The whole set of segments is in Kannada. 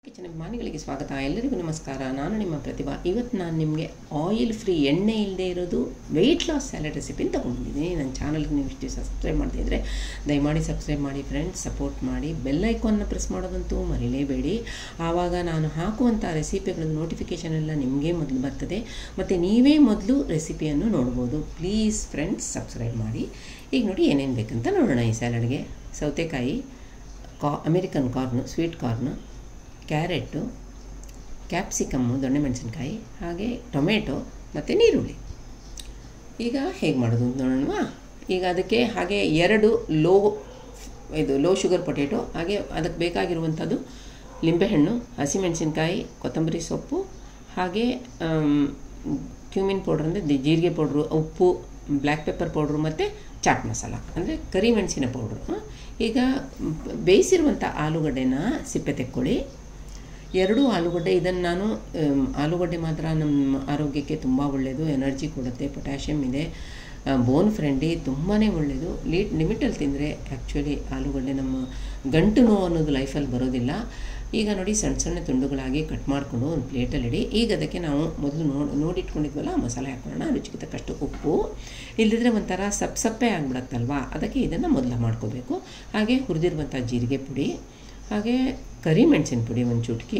ಕಿಚನ್ ಅಭಿಮಾನಿಗಳಿಗೆ ಸ್ವಾಗತ ಎಲ್ಲರಿಗೂ ನಮಸ್ಕಾರ ನಾನು ನಿಮ್ಮ ಪ್ರತಿಭಾ ಇವತ್ತು ನಾನು ನಿಮಗೆ ಆಯಿಲ್ ಫ್ರೀ ಎಣ್ಣೆ ಇಲ್ಲದೆ ಇರೋದು ವೆಯ್ಟ್ ಲಾಸ್ ಸ್ಯಾಲಡ್ ರೆಸಿಪಿನ ತೊಗೊಂಡಿದ್ದೀನಿ ನನ್ನ ಚಾನಲ್ಗೆ ನೀವು ಇಷ್ಟು ದಿವಸ ಸಬ್ಸ್ಕ್ರೈಬ್ ಮಾಡ್ತಿದ್ರೆ ದಯಮಾಡಿ ಸಬ್ಸ್ಕ್ರೈಬ್ ಮಾಡಿ ಫ್ರೆಂಡ್ಸ್ ಸಪೋರ್ಟ್ ಮಾಡಿ ಬೆಲ್ ಐಕಾನ್ನ ಪ್ರೆಸ್ ಮಾಡೋದಂತೂ ಮರಿಲೇಬೇಡಿ ಆವಾಗ ನಾನು ಹಾಕುವಂಥ ರೆಸಿಪಿಗಳ ನೋಟಿಫಿಕೇಷನ್ ಎಲ್ಲ ನಿಮಗೆ ಮೊದಲು ಬರ್ತದೆ ಮತ್ತು ನೀವೇ ಮೊದಲು ರೆಸಿಪಿಯನ್ನು ನೋಡ್ಬೋದು ಪ್ಲೀಸ್ ಫ್ರೆಂಡ್ಸ್ ಸಬ್ಸ್ಕ್ರೈಬ್ ಮಾಡಿ ಈಗ ನೋಡಿ ಏನೇನು ಬೇಕಂತ ನೋಡೋಣ ಈ ಸ್ಯಾಲಡ್ಗೆ ಸೌತೆಕಾಯಿ ಕಾ American corn sweet corn carrot capsicum ದೊಣ್ಣೆ ಮೆಣಸಿನ್ಕಾಯಿ ಹಾಗೆ ಟೊಮೆಟೊ ಮತ್ತು ನೀರುಳ್ಳಿ ಈಗ ಹೇಗೆ ಮಾಡೋದು ಅಂತ ನೋಡೋಣವಾ ಈಗ ಅದಕ್ಕೆ ಹಾಗೆ ಎರಡು ಲೋ ಇದು ಲೋ ಶುಗರ್ ಪೊಟೇಟೊ ಹಾಗೆ ಅದಕ್ಕೆ ಬೇಕಾಗಿರುವಂಥದ್ದು ಲಿಂಬೆಹಣ್ಣು ಹಸಿಮೆಣಸಿನ್ಕಾಯಿ ಕೊತ್ತಂಬರಿ ಸೊಪ್ಪು ಹಾಗೆ ಕ್ಯೂಮಿನ್ ಪೌಡ್ರ್ ಅಂದರೆ ಜೀರಿಗೆ ಪೌಡ್ರು ಉಪ್ಪು ಬ್ಲ್ಯಾಕ್ ಪೆಪ್ಪರ್ ಪೌಡ್ರು ಮತ್ತು ಚಾಟ್ ಮಸಾಲ ಅಂದರೆ ಕರಿಮೆಣಸಿನ ಪೌಡ್ರು ಈಗ ಬೇಯಿಸಿರುವಂಥ ಆಲೂಗಡ್ಡೆನ ಸಿಪ್ಪೆ ತೆಕ್ಕೊಳ್ಳಿ ಎರಡು ಆಲೂಗಡ್ಡೆ ಇದನ್ನು ನಾನು ಆಲೂಗಡ್ಡೆ ಮಾತ್ರ ನಮ್ಮ ಆರೋಗ್ಯಕ್ಕೆ ತುಂಬ ಒಳ್ಳೆಯದು ಎನರ್ಜಿ ಕೊಡುತ್ತೆ ಪೊಟ್ಯಾಷಿಯಮ್ ಇದೆ ಬೋನ್ ಫ್ರೆಂಡ್ಲಿ ತುಂಬಾ ಒಳ್ಳೆಯದು ಲೀ ಲಿಮಿಟಲ್ಲಿ ತಿಂದರೆ ಆ್ಯಕ್ಚುಲಿ ಆಲೂಗಡ್ಡೆ ನಮ್ಮ ಗಂಟು ನೋವು ಅನ್ನೋದು ಲೈಫಲ್ಲಿ ಬರೋದಿಲ್ಲ ಈಗ ನೋಡಿ ಸಣ್ಣ ಸಣ್ಣ ತುಂಡುಗಳಾಗಿ ಕಟ್ ಮಾಡಿಕೊಂಡು ಒಂದು ಪ್ಲೇಟಲ್ಲಿ ಇಡಿ ಈಗ ಅದಕ್ಕೆ ನಾವು ಮೊದಲು ನೋಡಿ ನೋಡಿಟ್ಕೊಂಡಿದ್ವಲ್ಲ ಮಸಾಲೆ ಹಾಕೊಳ್ಳೋಣ ರುಚಿಗೆ ತಕ್ಕಷ್ಟು ಉಪ್ಪು ಇಲ್ಲದಿದ್ದರೆ ಒಂಥರ ಸಪ್ ಸಪ್ಪೆ ಆಗಿಬಿಡತ್ತಲ್ವಾ ಅದಕ್ಕೆ ಇದನ್ನು ಮೊದಲು ಮಾಡ್ಕೋಬೇಕು ಹಾಗೆ ಹುರಿದಿರುವಂಥ ಜೀರಿಗೆ ಪುಡಿ ಹಾಗೆ ಕರಿಮೆಣಸಿನ ಪುಡಿ ಒಂದು ಚುಟ್ಕಿ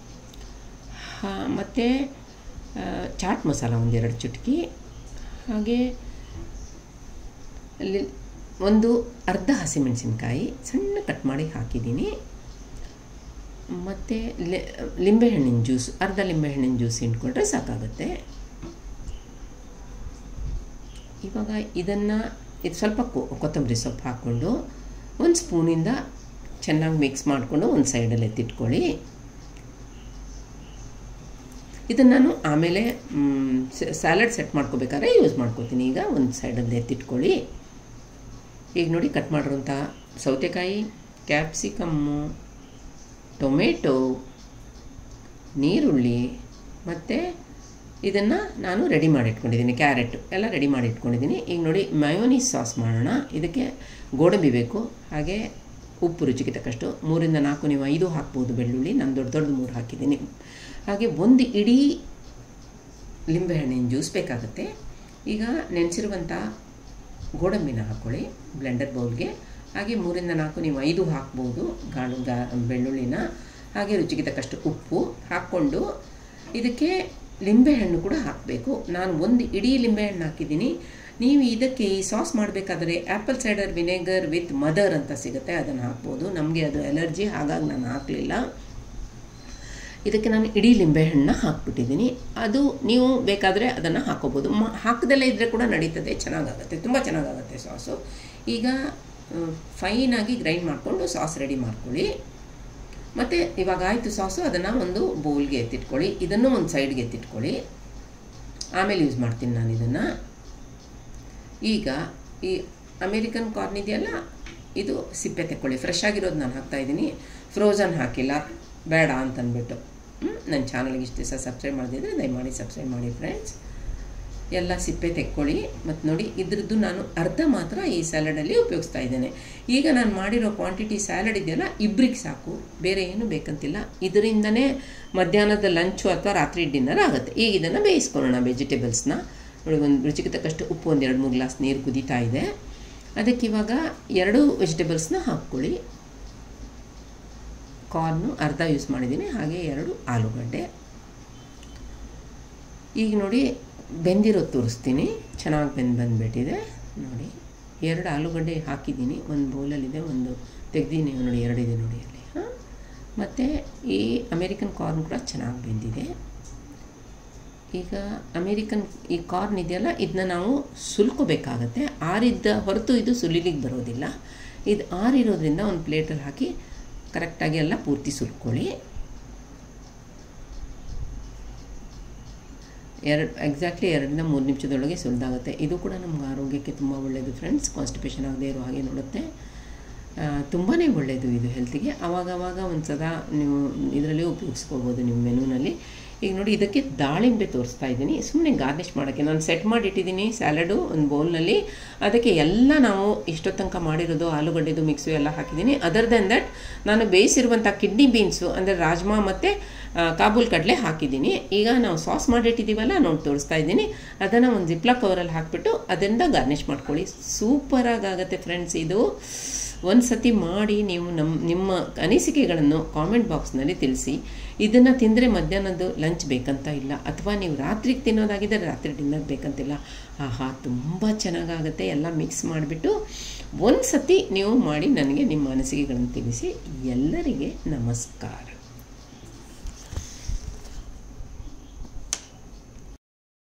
ಮತ್ತು ಚಾಟ್ ಮಸಾಲ ಒಂದೆರಡು ಚುಟ್ಕಿ ಹಾಗೆ ಲಿ ಒಂದು ಅರ್ಧ ಹಸಿಮೆಣಸಿನ್ಕಾಯಿ ಸಣ್ಣ ಕಟ್ ಮಾಡಿ ಹಾಕಿದ್ದೀನಿ ಮತ್ತು ಲಿಂಬೆಹಣ್ಣಿನ ಜ್ಯೂಸ್ ಅರ್ಧ ಲಿಂಬೆಹಣ್ಣಿನ ಜ್ಯೂಸ್ ಇಟ್ಕೊಂಡ್ರೆ ಸಾಕಾಗುತ್ತೆ ಇವಾಗ ಇದನ್ನು ಇದು ಸ್ವಲ್ಪ ಕೊತ್ತಂಬರಿ ಸೊಪ್ಪು ಹಾಕ್ಕೊಂಡು ಒಂದು ಸ್ಪೂನಿಂದ ಚೆನ್ನಾಗಿ ಮಿಕ್ಸ್ ಮಾಡಿಕೊಂಡು ಒಂದು ಸೈಡಲ್ಲಿ ಎತ್ತಿಟ್ಕೊಳ್ಳಿ ಇದನ್ನು ನಾನು ಆಮೇಲೆ ಸ್ಯಾಲಡ್ ಸೆಟ್ ಮಾಡ್ಕೋಬೇಕಾದ್ರೆ ಯೂಸ್ ಮಾಡ್ಕೋತೀನಿ ಈಗ ಒಂದು ಸೈಡಲ್ಲಿ ಎತ್ತಿಟ್ಕೊಳ್ಳಿ ಈಗ ನೋಡಿ ಕಟ್ ಮಾಡಿರೋಂಥ ಸೌತೆಕಾಯಿ ಕ್ಯಾಪ್ಸಿಕಮ್ಮು ಟೊಮೆಟೊ ನೀರುಳ್ಳಿ ಮತ್ತು ಇದನ್ನು ನಾನು ರೆಡಿ ಮಾಡಿ ಇಟ್ಕೊಂಡಿದ್ದೀನಿ ಕ್ಯಾರೆಟ್ ಎಲ್ಲ ರೆಡಿ ಮಾಡಿ ಇಟ್ಕೊಂಡಿದ್ದೀನಿ ಈಗ ನೋಡಿ ಮಯೋನೀಸ್ ಸಾಸ್ ಮಾಡೋಣ ಇದಕ್ಕೆ ಗೋಡಂಬಿ ಬೇಕು ಹಾಗೆ ಉಪ್ಪು ರುಚಿಗೆ ತಕ್ಕಷ್ಟು ಮೂರಿಂದ ನಾಲ್ಕು ನೀವು ಐದು ಹಾಕ್ಬೋದು ಬೆಳ್ಳುಳ್ಳಿ ನಾನು ದೊಡ್ಡ ದೊಡ್ಡದು ಮೂರು ಹಾಕಿದ್ದೀನಿ ಹಾಗೆ ಒಂದು ಇಡೀ ಲಿಂಬೆಹಣ್ಣಿನ ಜ್ಯೂಸ್ ಬೇಕಾಗುತ್ತೆ ಈಗ ನೆನೆಸಿರುವಂಥ ಗೋಡಂಬಿನ ಹಾಕ್ಕೊಳ್ಳಿ ಬ್ಲೆಂಡರ್ ಬೌಲ್ಗೆ ಹಾಗೆ ಮೂರಿಂದ ನಾಲ್ಕು ನೀವು ಐದು ಹಾಕ್ಬೋದು ಗಾಳು ಗಾ ಬೆಳ್ಳುಳ್ಳಿನ ಹಾಗೆ ರುಚಿಗೆ ತಕ್ಕಷ್ಟು ಉಪ್ಪು ಹಾಕ್ಕೊಂಡು ಇದಕ್ಕೆ ಲಿಂಬೆಹಣ್ಣು ಕೂಡ ಹಾಕಬೇಕು ನಾನು ಒಂದು ಇಡೀ ಲಿಂಬೆಹಣ್ಣು ಹಾಕಿದ್ದೀನಿ ನೀವು ಇದಕ್ಕೆ ಈ ಸಾಸ್ ಮಾಡಬೇಕಾದ್ರೆ apple cider vinegar with mother ಅಂತ ಸಿಗುತ್ತೆ ಅದನ್ನು ಹಾಕ್ಬೋದು ನಮಗೆ ಅದು ಎಲರ್ಜಿ ಹಾಗಾಗಿ ನಾನು ಹಾಕಲಿಲ್ಲ ಇದಕ್ಕೆ ನಾನು ಇಡೀ ಲಿಂಬೆಹಣ್ಣನ್ನ ಹಾಕ್ಬಿಟ್ಟಿದ್ದೀನಿ ಅದು ನೀವು ಬೇಕಾದರೆ ಅದನ್ನು ಹಾಕೋಬೋದು ಮ ಹಾಕದಲ್ಲೇ ಇದ್ದರೆ ಕೂಡ ನಡೀತದೆ ಚೆನ್ನಾಗಾಗುತ್ತೆ ತುಂಬ ಚೆನ್ನಾಗಾಗುತ್ತೆ ಸಾಸು ಈಗ ಫೈನಾಗಿ ಗ್ರೈಂಡ್ ಮಾಡಿಕೊಂಡು ಸಾಸ್ ರೆಡಿ ಮಾಡ್ಕೊಳ್ಳಿ ಮತ್ತು ಇವಾಗ ಆಯಿತು ಸಾಸು ಅದನ್ನು ಒಂದು ಬೌಲ್ಗೆ ಎತ್ತಿಟ್ಕೊಳ್ಳಿ ಇದನ್ನು ಒಂದು ಸೈಡ್ಗೆ ಎತ್ತಿಟ್ಕೊಳ್ಳಿ ಆಮೇಲೆ ಯೂಸ್ ಮಾಡ್ತೀನಿ ನಾನು ಇದನ್ನು ಈಗ ಈ ಅಮೇರಿಕನ್ ಕಾರ್ನ್ ಇದೆಯಲ್ಲ ಇದು ಸಿಪ್ಪೆ ತೆಕ್ಕೊಳ್ಳಿ ಫ್ರೆಶ್ ಆಗಿರೋದು ನಾನು ಹಾಕ್ತಾಯಿದ್ದೀನಿ ಫ್ರೋಝನ್ ಹಾಕಿಲ್ಲ ಬೇಡ ಅಂತಂದ್ಬಿಟ್ಟು ನನ್ನ ಚಾನಲ್ಗೆ ಇಷ್ಟು ದಿವಸ ಸಬ್ಸ್ಕ್ರೈಬ್ ಮಾಡಿದ್ರೆ ದಯಮಾಡಿ ಸಬ್ಸ್ಕ್ರೈಬ್ ಮಾಡಿ ಫ್ರೆಂಡ್ಸ್ ಎಲ್ಲ ಸಿಪ್ಪೆ ತೆಕ್ಕೊಳ್ಳಿ ಮತ್ತು ನೋಡಿ ಇದ್ರದ್ದು ನಾನು ಅರ್ಧ ಮಾತ್ರ ಈ ಸ್ಯಾಲಡಲ್ಲಿ ಉಪಯೋಗಿಸ್ತಾ ಇದ್ದೇನೆ ಈಗ ನಾನು ಮಾಡಿರೋ ಕ್ವಾಂಟಿಟಿ ಸ್ಯಾಲಡ್ ಇದೆಯಲ್ಲ ಇಬ್ಬರಿಗೆ ಸಾಕು ಬೇರೆ ಏನು ಬೇಕಂತಿಲ್ಲ ಇದರಿಂದನೇ ಮಧ್ಯಾಹ್ನದ ಲಂಚು ಅಥವಾ ರಾತ್ರಿ ಡಿನ್ನರ್ ಆಗುತ್ತೆ ಈಗ ಇದನ್ನು ಬೇಯಿಸ್ಕೊಳ್ಳೋಣ ವೆಜಿಟೇಬಲ್ಸ್ನ ನೋಡಿ ಒಂದು ರುಚಿಗೆ ತಕ್ಕಷ್ಟು ಉಪ್ಪು ಒಂದು ಎರಡು ಮೂರು ಗ್ಲಾಸ್ ನೀರು ಕುದೀತಾ ಇದೆ ಅದಕ್ಕೆ ಇವಾಗ ಎರಡು ವೆಜಿಟೇಬಲ್ಸ್ನ ಹಾಕ್ಕೊಳ್ಳಿ ಕಾರ್ನು ಅರ್ಧ ಯೂಸ್ ಮಾಡಿದ್ದೀನಿ ಹಾಗೆ ಎರಡು ಆಲೂಗಡ್ಡೆ ಈಗ ನೋಡಿ ಬೆಂದಿರೋದು ತೋರಿಸ್ತೀನಿ ಚೆನ್ನಾಗಿ ಬೆಂದು ಬಂದುಬಿಟ್ಟಿದೆ ನೋಡಿ ಎರಡು ಆಲೂಗಡ್ಡೆ ಹಾಕಿದ್ದೀನಿ ಒಂದು ಬೌಲಲ್ಲಿದೆ ಒಂದು ತೆಗ್ದೀನಿ ನೋಡಿ ಎರಡಿದೆ ನೋಡಿ ಅಲ್ಲಿ ಹಾಂ ಮತ್ತು ಈ ಅಮೇರಿಕನ್ ಕಾರ್ನ್ ಕೂಡ ಚೆನ್ನಾಗಿ ಬೆಂದಿದೆ ಈಗ ಅಮೇರಿಕನ್ ಈ ಕಾರ್ನ್ ಇದೆಯಲ್ಲ ಇದನ್ನ ನಾವು ಸುಲ್ಕೋಬೇಕಾಗತ್ತೆ ಆರಿದ್ದ ಹೊರತು ಇದು ಸುಲಿಲಿಕ್ಕೆ ಬರೋದಿಲ್ಲ ಇದು ಆರಿರೋದ್ರಿಂದ ಒಂದು ಪ್ಲೇಟಲ್ಲಿ ಹಾಕಿ ಕರೆಕ್ಟಾಗಿ ಎಲ್ಲ ಪೂರ್ತಿ ಸುಲ್ಕೊಳ್ಳಿ ಎರಡು ಎಕ್ಸಾಕ್ಟ್ಲಿ ಎರಡರಿಂದ ಮೂರು ನಿಮಿಷದೊಳಗೆ ಸುಲಿದಾಗುತ್ತೆ ಇದು ಕೂಡ ನಮ್ಗೆ ಆರೋಗ್ಯಕ್ಕೆ ತುಂಬ ಒಳ್ಳೆಯದು ಫ್ರೆಂಡ್ಸ್ ಕಾನ್ಸ್ಟಿಪೇಷನ್ ಆಗದೆ ಇರೋ ಹಾಗೆ ನೋಡುತ್ತೆ ತುಂಬಾ ಒಳ್ಳೆಯದು ಇದು ಹೆಲ್ತಿಗೆ ಆವಾಗವಾಗ ಒಂದು ಸದಾ ನೀವು ಇದರಲ್ಲಿ ಉಪಯೋಗಿಸ್ಕೋಬೋದು ನಿಮ್ಮ ಮೆನುನಲ್ಲಿ ಈಗ ನೋಡಿ ಇದಕ್ಕೆ ದಾಳಿಂಬೆ ತೋರಿಸ್ತಾ ಇದ್ದೀನಿ ಸುಮ್ಮನೆ ಗಾರ್ನಿಷ್ ಮಾಡೋಕ್ಕೆ ನಾನು ಸೆಟ್ ಮಾಡಿಟ್ಟಿದ್ದೀನಿ ಸ್ಯಾಲಡು ಒಂದು ಬೌಲ್ನಲ್ಲಿ ಅದಕ್ಕೆ ಎಲ್ಲ ನಾವು ಇಷ್ಟೋ ತನಕ ಮಾಡಿರೋದು ಆಲೂಗಡ್ಡೆದು ಮಿಕ್ಸು ಎಲ್ಲ ಹಾಕಿದ್ದೀನಿ ಅದರ್ ದೆನ್ ದಟ್ ನಾನು ಬೇಯಿಸಿರುವಂಥ ಕಿಡ್ನಿ ಬೀನ್ಸು ಅಂದರೆ ರಾಜ್ಮಾ ಮತ್ತು ಕಾಬೂಲ್ ಕಡಲೆ ಹಾಕಿದ್ದೀನಿ ಈಗ ನಾವು ಸಾಸ್ ಮಾಡಿಟ್ಟಿದ್ದೀವಲ್ಲ ನೋಡಿ ತೋರಿಸ್ತಾ ಇದ್ದೀನಿ ಅದನ್ನು ಒಂದು ಜಿಪ್ಲಾ ಕವರಲ್ಲಿ ಹಾಕಿಬಿಟ್ಟು ಅದರಿಂದ ಗಾರ್ನಿಷ್ ಮಾಡ್ಕೊಳ್ಳಿ ಸೂಪರಾಗಿ ಆಗುತ್ತೆ ಫ್ರೆಂಡ್ಸ್ ಇದು ಒಂದು ಸತಿ ಮಾಡಿ ನೀವು ನಮ್ಮ ನಿಮ್ಮ ಅನಿಸಿಕೆಗಳನ್ನು ಕಾಮೆಂಟ್ ಬಾಕ್ಸ್ನಲ್ಲಿ ತಿಳಿಸಿ ಇದನ್ನು ತಿಂದರೆ ಮಧ್ಯಾಹ್ನದ್ದು ಲಂಚ್ ಬೇಕಂತ ಇಲ್ಲ ಅಥವಾ ನೀವು ರಾತ್ರಿಗೆ ತಿನ್ನೋದಾಗಿದ್ದರೆ ರಾತ್ರಿ ಡಿನ್ನರ್ ಬೇಕಂತಿಲ್ಲ ಆಹಾ ತುಂಬ ಚೆನ್ನಾಗಾಗುತ್ತೆ ಎಲ್ಲ ಮಿಕ್ಸ್ ಮಾಡಿಬಿಟ್ಟು ಒಂದು ಸತಿ ನೀವು ಮಾಡಿ ನನಗೆ ನಿಮ್ಮ ಅನಿಸಿಕೆಗಳನ್ನು ತಿಳಿಸಿ ಎಲ್ಲರಿಗೆ ನಮಸ್ಕಾರ